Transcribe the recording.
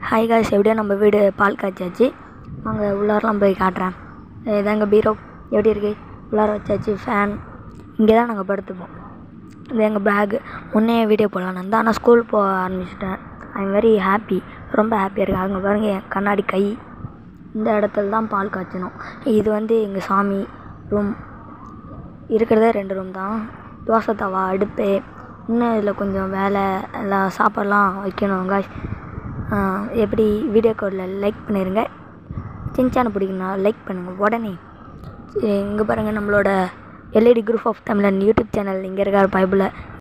hi guys எப்படியோ நம்ம வீடு பால் காய்ச்சாச்சு நாங்கள் உள்ளாரெலாம் போய் காட்டுறேன் இதாங்க பீரோ எப்படி இருக்குது உள்ளார வச்சாச்சு ஃபேன் இங்கே தான் நாங்கள் படுத்துப்போம் இது எங்கள் பேகு முன்னே வீடியோ போடலான்னு இருந்தேன் ஆனால் ஸ்கூல் போக ஆரம்பிச்சிட்டேன் ஐ எம் வெரி ஹாப்பி ரொம்ப ஹாப்பியாக இருக்குது அங்கே பாருங்கள் என் கண்ணாடி கை இந்த இடத்துல தான் பால் காய்ச்சணும் இது வந்து எங்கள் சாமி ரூம் இருக்கிறதே ரெண்டு ரூம் தான் தோசை தவா அடுப்பு இன்னும் இதில் கொஞ்சம் வேலை எல்லாம் சாப்பாடெலாம் வைக்கணும் காய்ஸ் எப்படி வீடியோ காலில் லைக் பண்ணிடுங்க சின்சான பிடிக்குன்னா லைக் பண்ணுங்கள் உடனே இங்கே பாருங்கள் நம்மளோட LED group of Tamilan YouTube channel இங்கே இருக்கார் பைபிளில்